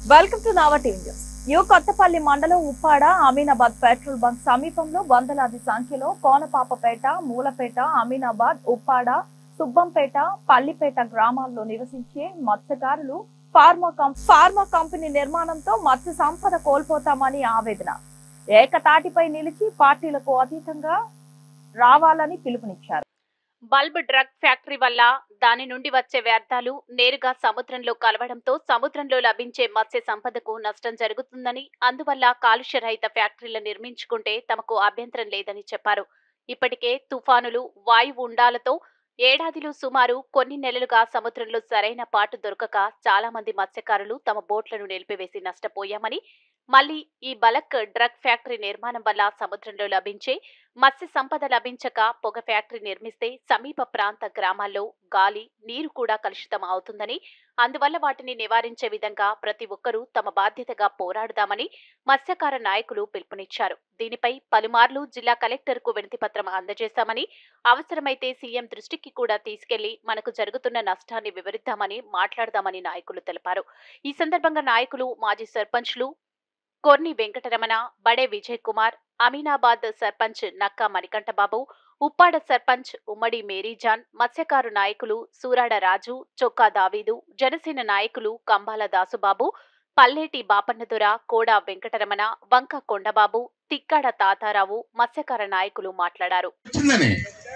welcome to Nava TV news యు కొత్తపల్లి మండలం Uppada Aminabad petrol bunk సమీపంలో వందలాది సంఖ్యలో కోనపాపపేట మూలపేట అమీనాబాద్ ఉప్పాడ సుబ్బంపేట పల్లిపేట గ్రామాల్లో నివసించే మత్స్యకారులు ఫార్మా కం- ఫార్మా కంపెనీ నిర్మాణంతో మత్స్య సంపద కోల్పోతామని ఆవేదన ఏకతాటిపై నిలిచి పార్టీలకు అతీతంగా రావాలని పిలుపునిచ్చారు బల్బ్ డ్రగ్ ఫ్యాక్టరీ వల్ల దాని నుండి వచ్చే వ్యర్థాలు నేరుగా సముద్రంలో కలవడంతో సముద్రంలో లభించే మత్స్య సంపదకు నష్టం జరుగుతుందని అందువల్ల కాలుష్య రహిత ఫ్యాక్టరీలు నిర్మించుకుంటే తమకు అభ్యంతరం లేదని చెప్పారు ఇప్పటికే తుఫానులు వాయువు ఉండాలతో ఏడాదిలో సుమారు కొన్ని నెలలుగా సముద్రంలో సరైన పాటు దొరకక చాలా మంది మత్స్యకారులు తమ బోట్లను నిలిపివేసి నష్టపోయామని మళ్లీ ఈ బలక్ డ్రగ్ ఫ్యాక్టరీ నిర్మాణం వల్ల సముద్రంలో లభించే మత్స్య సంపద లభించక పొగ ఫ్యాక్టరీ నిర్మిస్తే సమీప ప్రాంత గ్రామాల్లో గాలి నీరు కూడా కలుషితం అవుతుందని అందువల్ల వాటిని నివారించే విధంగా ప్రతి ఒక్కరూ తమ బాధ్యతగా పోరాడుదామని మత్స్యకార నాయకులు పిలుపునిచ్చారు దీనిపై పలుమార్లు జిల్లా కలెక్టర్కు వినతిపత్రం అందజేశామని అవసరమైతే సీఎం దృష్టికి కూడా తీసుకెళ్లి మనకు జరుగుతున్న నష్టాన్ని వివరిద్దామని మాట్లాడదామని నాయకులు తెలిపారు ఈ సందర్భంగా నాయకులు మాజీ సర్పంచ్లు కొర్ని వెంకటరమణ బడే విజయ్ కుమార్ అమీనాబాద్ సర్పంచ్ నక్కా మణికంఠబాబు ఉప్పాడ సర్పంచ్ ఉమ్మడి మేరీజాన్ మత్స్యకారు నాయకులు సూరాడ రాజు చొక్కా దావీదు జనసేన నాయకులు కంబాల దాసుబాబు పల్లేటి బాపన్నదొర కోడా వెంకటరమణ వంక కొండబాబు తిక్కాడ తాతారావు మత్స్యకార నాయకులు మాట్లాడారు వచ్చిందని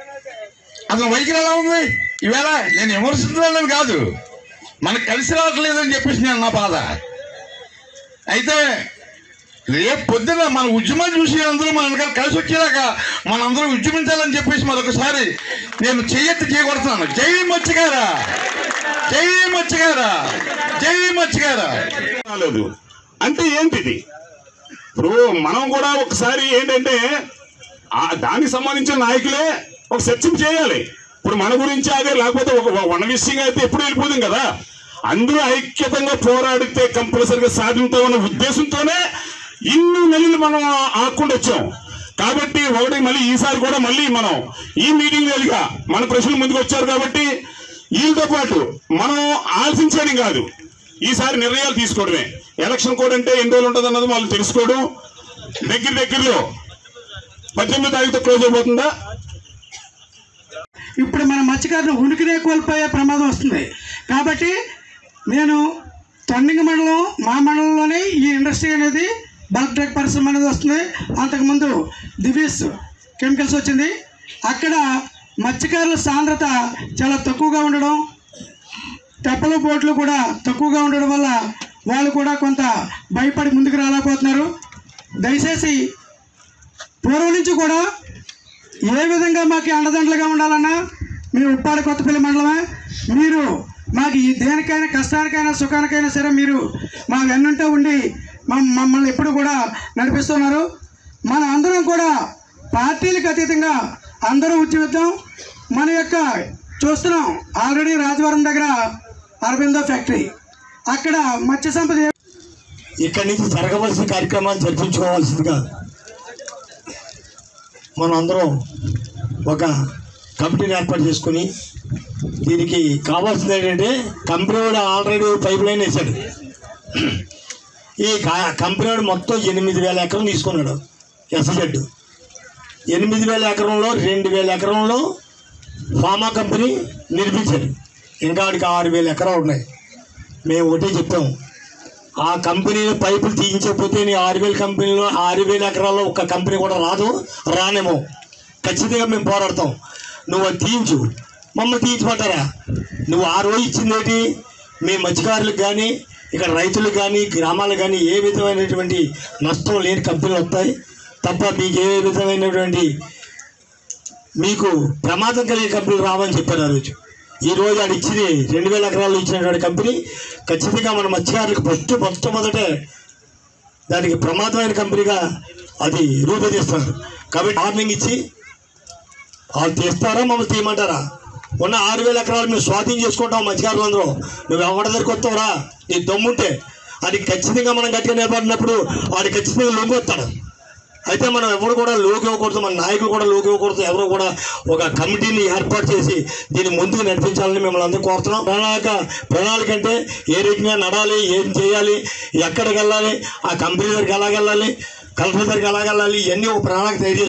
అసలు వైఖరి ఎలా ఉంది ఈవేళ నేను విమర్శించలేదని కాదు మనకు కలిసి రావట్లేదని చెప్పేసి నేను నా బాధ అయితే రేపు పొద్దున మన ఉద్యమం చూసి అందరూ మన వెనకాల కలిసి వచ్చేదాకా మనందరం ఉద్యమించాలని చెప్పేసి మరొకసారి నేను చెయ్యెత్తి చేయగొడుతున్నాను జై మత్స్యకారా జై మత్స్యకారా జై మత్స్యకారా రాలేదు అంటే ఏంటిది ఇప్పుడు మనం కూడా ఒకసారి ఏంటంటే ఆ దానికి సంబంధించిన నాయకులే ఒక చర్చ చేయాలి ఇప్పుడు మన గురించి అదే లేకపోతే ఒక వన విషయంగా అయితే ఎప్పుడు వెళ్ళిపోతుంది కదా అందరూ ఐక్యతంగా పోరాడితే కంపల్సరిగా సాధించామన్న ఉద్దేశంతోనే ఇన్ని నెలలు మనం ఆకుండా వచ్చాం కాబట్టి ఒకటి మళ్ళీ ఈసారి కూడా మళ్ళీ మనం ఈ మీటింగ్ వేదిగా మన ప్రజలు ముందుకు వచ్చారు కాబట్టి వీళ్ళతో పాటు మనం ఆలోచించడం కాదు ఈసారి నిర్ణయాలు తీసుకోవడమే ఎలక్షన్ కోడ్ అంటే ఎన్ని రోజులు ఉంటుంది అన్నది వాళ్ళు తెలుసుకోవడం దగ్గర దగ్గరలో పద్దెనిమిది తారీఖుతో క్లోజ్ అయిపోతుందా ఇప్పుడు మన మత్స్యకారులు ఉనికినే కోల్పోయే ప్రమాదం వస్తుంది కాబట్టి నేను తొండింగ మండలం మా మండలంలోనే ఈ ఇండస్ట్రీ అనేది బల్క్ డ్రగ్ పరిశ్రమ అనేది వస్తుంది అంతకుముందు దివీస్ కెమికల్స్ వచ్చింది అక్కడ మత్స్యకారుల సాంద్రత చాలా తక్కువగా ఉండడం తెప్పల బోట్లు కూడా తక్కువగా ఉండడం వల్ల వాళ్ళు కూడా కొంత భయపడి ముందుకు రాలేకపోతున్నారు దయచేసి పూర్వం నుంచి కూడా ఏ విధంగా మాకు అండదండలుగా ఉండాలన్నా మేము ఉప్పాడ కొత్తపల్లి మండలమే మీరు మాకు ఈ దేనికైనా కష్టానికైనా సుఖానికైనా సరే మీరు మా వెన్నుంటే ఉండి మమ్- మమ్మల్ని ఎప్పుడు కూడా నడిపిస్తున్నారు మన అందరం కూడా పార్టీలకు అతీతంగా అందరూ ఉద్యమిద్దాం మన యొక్క చూస్తున్నాం ఆల్రెడీ రాజవరం దగ్గర అరవిందో ఫ్యాక్టరీ అక్కడ మత్స్య సంపద ఏ- ఇక్కడి నుంచి జరగవలసిన కార్యక్రమాన్ని చర్చించుకోవాల్సిందిగా మనం అందరం ఒక కమిటీని ఏర్పాటు చేసుకుని దీనికి కావాల్సింది ఏంటంటే కంపెనీ వాడు ఆల్రెడీ పైప్ లైన్ వేశాడు ఈ కా- కంపెనీ వాడు మొత్తం ఎనిమిది వేల ఎకరం తీసుకున్నాడు ఎస్జెడ్ ఎనిమిది వేల ఎకరంలో రెండు వేల ఎకరంలో ఫార్మా కంపెనీ నిర్మించాడు ఇంకా వాడికి ఆరు వేల ఎకరాలు ఉన్నాయి మేము ఒకటే చెప్పాము ఆ కంపెనీలో పైపులు తీయించకపోతే నీ ఆరు వేల కంపెనీలో ఆరు వేల ఎకరాల్లో ఒక కంపెనీ కూడా రాదు రానేమో ఖచ్చితంగా మేము పోరాడతాం నువ్వు అది తీయించు మమ్మల్ని తీయించమంటారా నువ్వు ఆ రోజు ఇచ్చింది ఏంటి మీ మత్స్యకారులకు కానీ ఇక్కడ రైతులకు కానీ గ్రామాలకు కానీ ఏ విధమైనటువంటి నష్టం లేని కంపెనీలు వస్తాయి తప్ప మీకు ఏ విధమైనటువంటి మీకు ప్రమాదం కలిగే కంపెనీలు రావని చెప్పారు ఆ రోజు ఈ రోజు ఆడు ఇచ్చింది రెండు వేల ఎకరాలు ఇచ్చినటువంటి కంపెనీ ఖచ్చితంగా మన మత్స్యకారులకు ఫస్ట్ మొట్టమొదటే దానికి ప్రమాదమైన కంపెనీగా అది రూపొందిస్తారు కాబట్టి వార్నింగ్ ఇచ్చి వాళ్ళు తీస్తారా మమ్మల్ని తీయమంటారా ఉన్న ఆరు వేల ఎకరాలు మేము స్వాధీనం చేసుకుంటాం మత్స్యకారులు అందరూ నువ్వు ఎవరి దగ్గరికి వస్తావురా నీ దమ్ముంటే అది ఖచ్చితంగా మనం గట్టిగా నిలబడినప్పుడు వాడు ఖచ్చితంగా లొంగొస్తాడు అయితే మనం ఎవరు కూడా లోకి ఇవ్వకూడదు మన నాయకులు కూడా లోకి ఇవ్వకూడదు ఎవరు కూడా ఒక కమిటీని ఏర్పాటు చేసి దీన్ని ముందుకు నడిపించాలని మిమ్మల్ని అందరూ కోరుతున్నాం ప్రణాళిక ప్రణాళిక అంటే ఏ రకంగా నడాలి ఏం చేయాలి ఎక్కడికి వెళ్ళాలి ఆ కంపెనీ దగ్గరికి ఎలాగెళ్ళాలి కలెక్టర్ దగ్గరికి ఎలాగెళ్ళాలి ఇవన్నీ ఒక ప్రణాళిక తయారు చేసి